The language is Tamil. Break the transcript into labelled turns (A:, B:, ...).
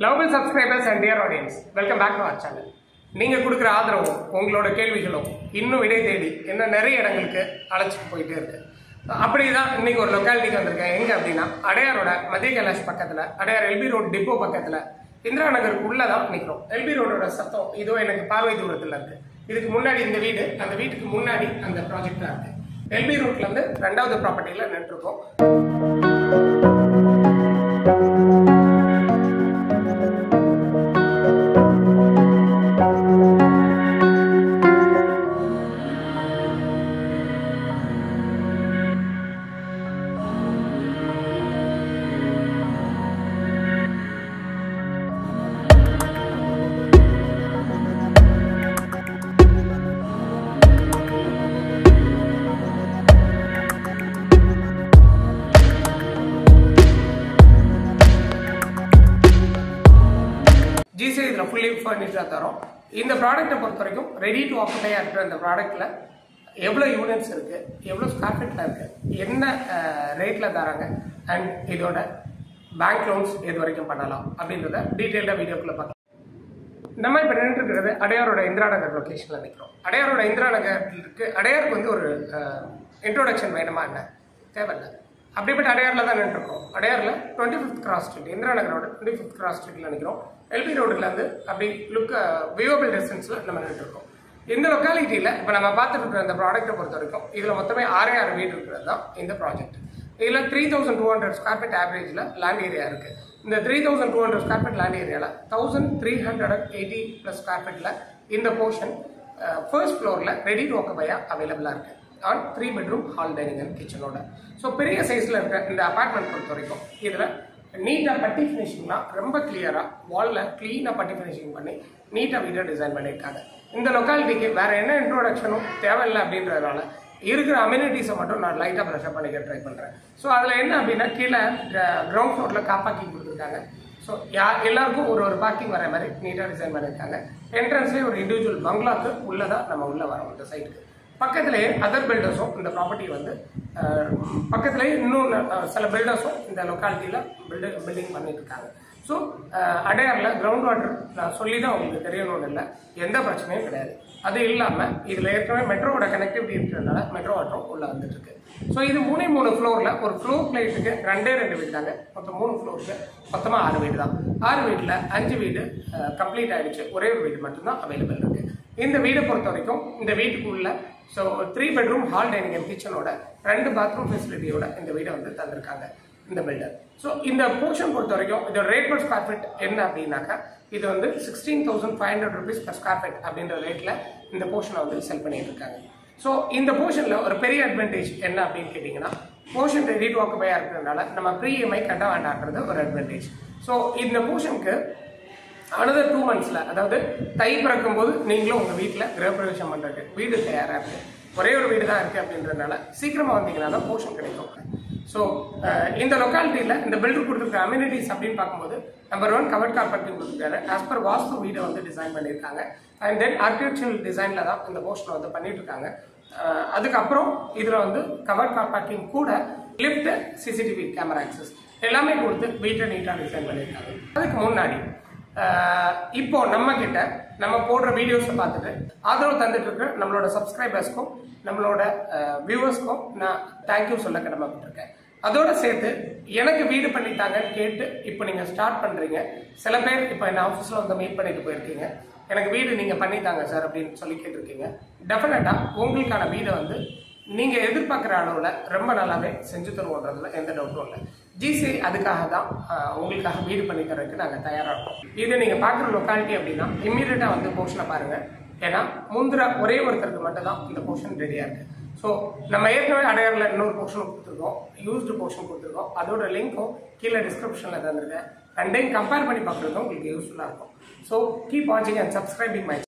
A: lovable subscribers and dear audience welcome back to our channel நீங்க கொடுக்குற ஆதரவும் உங்களோட கேள்விகளும் இன்னும் விடை தேடி என்ன நிறைய இடங்களுக்கு அழைச்சிட்டு போயிட்டே இருக்கு அப்படிதான் இன்னைக்கு ஒரு லொக்காலிட்டிக்கு வந்திருக்கேன் எங்க அப்படின்னா அடையாரோட மத்திய கைலாஷ் பக்கத்துல அடையார் எல்பி ரோட் டிப்போ பக்கத்துல இந்திரா நகருக்கு உள்ளதான் நிக்கிறோம் எல்பி ரோடோட சத்தம் இதோ எனக்கு பார்வை தூரத்துல இருக்கு இதுக்கு முன்னாடி இந்த வீடு அந்த வீட்டுக்கு முன்னாடி அந்த ப்ராஜெக்ட் இருக்கு எல்பி ரோட்ல இருந்து ரெண்டாவது ப்ராப்பர்ட்டியில நின்றுருக்கோம் ஜிசி இதில் ஃபுல்லி ஃபர்னிச்சராக தரோம் இந்த ப்ராடக்ட்டை பொறுத்த வரைக்கும் ரெடி டு ஆக்குபையாக இருக்கிற இந்த ப்ராடக்ட்டில் எவ்வளோ யூனிட்ஸ் இருக்குது எவ்வளோ ஸ்கொயர் ஃபீட்டில் இருக்குது என்ன ரேட்டில் தராங்க அண்ட் இதோட பேங்க் லோன்ஸ் எது வரைக்கும் பண்ணலாம் அப்படின்றத டீட்டெயில்டாக வீடியோக்குள்ளே பார்க்கலாம் நம்ம இப்போ நின்றுருக்கிறது அடையாரோட இந்திரா நகர் லொக்கேஷனில் நிற்கிறோம் அடையாரோட இந்திரா நகருக்கு அடையாருக்கு வந்து ஒரு இன்ட்ரோடக்ஷன் வேணுமா என்ன தேவையில்லை அப்படிப்பட்ட அடையாரில் தான் நின்றுருக்கோம் அடையாரில் twenty fifth cross street Indira நகரோட டுவெண்ட்டி ஃபிஃப்த் கிராஸ் ஸ்ட்ரீட்டில் நிற்கிறோம் எல்பி ரோடுல இருந்து அப்படி லுக் வியூவபிள் டிஸ்டன்ஸில் நம்ம நின்றுருக்கோம் இந்த லொக்காலிட்டியில் இப்போ நம்ம பார்த்துட்டு இருக்கிற இந்த ப்ராடக்ட்டை பொறுத்த வரைக்கும் இதில் மொத்தமே ஆறே ஆறு வீடு இருக்கிறது தான் இந்த ப்ராஜெக்ட் இதில் three thousand two hundred square feet ஆவரேஜில் லேண்ட் ஏரியா இருக்குது இந்த three thousand two hundred square feet land ஏரியாவில் thousand three hundred and eighty plus square ஃபீட்டில் இந்த போர்ஷன் ஃபர்ஸ்ட் ஃப்ளோரில் ரெடி டு ஆக்குபையாக அவைலபிளாக இருக்குது on three bedroom hall dining and கிச்சனோட ஸோ பெரிய சைஸில் இருக்க இந்த அபார்ட்மெண்ட் பொறுத்த வரைக்கும் இதில் நீட்டாக பட்டி ஃபினிஷிங்லாம் ரொம்ப கிளியராக வாலில் க்ளீனாக பட்டி ஃபினிஷிங் பண்ணி நீட்டாக வீடியோ டிசைன் பண்ணியிருக்காங்க இந்த லொக்காலிட்டிக்கு வேறு என்ன இன்ட்ரோடக்ஷனும் தேவையில்லை அப்படின்றதுனால இருக்கிற அம்யூனிட்டிஸை மட்டும் நான் லைட்டாக ப்ரெஷர் பண்ணிக்க ட்ரை பண்ணுறேன் ஸோ அதில் என்ன அப்படின்னா கீழே கிரவுண்ட் ஃப்ளோரில் கார் பார்க்கிங் கொடுத்துருக்காங்க ஸோ யா எல்லாருக்கும் ஒரு ஒரு பார்க்கிங் வர மாதிரி நீட்டாக டிசைன் பண்ணியிருக்காங்க என்ட்ரன்ஸ்லேயே ஒரு இண்டிவிஜுவல் பங்களாக்கு உள்ளதாக நம்ம உள்ளே வரோம் இந்த சைட்டுக்கு பக்கத்திலேயே அதர் பில்டர்ஸும் இந்த ப்ராப்பர்ட்டி வந்து அஹ், பக்கத்திலேயே இன்னும் அஹ், சில பில்டர்ஸும் இந்த லொக்காலிட்டியில் பில்டிங் பில்டிங் பண்ணிட்டு இருக்காங்க ஸோ அடையாரில் கிரவுண்ட் வாட்டர் நான் சொல்லி தான் உங்களுக்கு தெரியணும்னு இல்லை எந்த பிரச்சனையும் கிடையாது அது இல்லாமல் இதில் ஏற்கனவே மெட்ரோவோட கனெக்டிவிட்டி இருக்கிறதுனால மெட்ரோ வாட்டரும் உள்ளே வந்துட்டு இருக்கு ஸோ இது மூணே மூணு ஃப்ளோரில் ஒரு ஃப்ளோர் பிளேட்டுக்கு ரெண்டே ரெண்டு வீடு தாங்க மொத்தம் மூணு ஃப்ளோருக்கு மொத்தமாக ஆறு வீடு தான் ஆறு வீட்டில் அஞ்சு வீடு கம்ப்ளீட் ஆயிடுச்சு ஒரே ஒரு வீடு மட்டும்தான் அவைலபிள் இருக்கு இந்த வீடை பொறுத்த வரைக்கும் இந்த வீட்டுக்குள்ள so three bedroom hall dining and கிச்சனோட ரெண்டு பாத்ரூம் ஃபெசிலிட்டியோட இந்த வீடை வந்து தந்திருக்காங்க இந்த பில்டர் ஸோ இந்த போர்ஷன் பொறுத்த வரைக்கும் இதோட ரேட் பர் ஸ்கொயர் ஃபீட் என்ன அப்படின்னாக்கா இது வந்து sixteen thousand five hundred rupees per square feet அப்படின்ற ரேட்டில் இந்த போர்ஷனை வந்து செல் பண்ணிட்டு இருக்காங்க ஸோ இந்த போர்ஷனில் ஒரு பெரிய அட்வான்டேஜ் என்ன அப்படின்னு கேட்டிங்கன்னா போர்ஷன் ரெடி டு ஆக்குபையாக இருக்கிறதுனால நம்ம ப்ரீ இஎம்ஐ கட்ட வேண்டான்றது ஒரு அட்வான்டேஜ் ஸோ இந்த போர்ஷனுக்கு அனதர் டூ மந்த்ஸில் அதாவது தை பிறக்கும் போது நீங்களும் உங்கள் வீட்டில் கிரகப்பிரவேசம் பண்ணுறதுக்கு வீடு தயாராக இருக்குது ஒரே ஒரு வீடு தான் இருக்குது அப்படின்றதுனால சீக்கிரமாக வந்தீங்கன்னா தான் போர்ஷன் கிடைக்கும் ஸோ இந்த லொக்காலிட்டியில் இந்த பில்டர் கொடுத்துருக்க அம்யூனிட்டிஸ் அப்படின்னு பார்க்கும்போது number one covered car parking கொடுத்துருக்காரு ஆஸ் பர் வாஸ்து வீடை வந்து டிசைன் பண்ணியிருக்காங்க அண்ட் தென் ஆர்கிடெக்சரல் டிசைனில் தான் இந்த போர்ஷனை வந்து பண்ணிட்டு இருக்காங்க அஹ், அதுக்கப்புறம் இதில் வந்து கவர்ட் கார் பார்க்கிங் கூட லிஃப்ட் சிசிடிவி கேமரா ஆக்சஸ் எல்லாமே கொடுத்து வீட்டை நீட்டாக டிசைன் பண்ணியிருக்காங்க அதுக்கு முன்னாடி ஆஹ் இப்போ நம்ம கிட்ட நம்ம போடுற வீடியோஸை பார்த்துட்டு ஆதரவு தந்துட்டு இருக்கிற நம்மளோட சப்ஸ்கிரைபர்ஸ்க்கும் நம்மளோட வியூவர்ஸ்க்கும் நான் தேங்க்யூ சொல்ல கடமைப்பட்டிருக்கேன் அதோட சேர்த்து எனக்கு வீடு பண்ணித்தாங்கன்னு கேட்டு இப்போ நீங்கள் ஸ்டார்ட் பண்ணுறீங்க சில பேர் இப்போ என்ன ஆஃபீஸில் வந்து மீட் பண்ணிட்டு போயிருக்கீங்க எனக்கு வீடு நீங்கள் பண்ணித்தாங்க சார் அப்படின்னு சொல்லி கேட்டிருக்கீங்க டெஃபினட்டாக உங்களுக்கான வீடை வந்து நீங்க எதிர்பார்க்குற அளவுல ரொம்ப நல்லாவே செஞ்சு தருவோன்றதுல எந்த டவுட்டும் இல்லை ஜிசி அதுக்காக தான் ஆஹ், உங்களுக்காக வீடு பண்ணி தரதுக்கு நாங்கள் தயாராக இருக்கோம் இது நீங்க பார்க்குற லொக்காலிட்டி அப்படின்னா இம்மீடியட்டா வந்து போர்ஷனை பாருங்க ஏன்னா முந்திர ஒரே ஒருத்தருக்கு மட்டும் தான் இந்த போர்ஷன் ரெடியா இருக்கு ஸோ நம்ம ஏற்கனவே அடையாரில் இன்னொரு போர்ஷன் கொடுத்துருக்கோம் யூஸ்டு போர்ஷன் கொடுத்துருக்கோம் அதோட லிங்க்கும் கீழே டிஸ்கிரிப்ஷனில் தந்திருக்கேன் ரெண்டையும் கம்பேர் பண்ணி பார்க்குறதும் உங்களுக்கு யூஸ்ஃபுல்லாக இருக்கும் ஸோ கீப் வாட்சிங் அண்ட் சப்ஸ்கிரைபிங் மை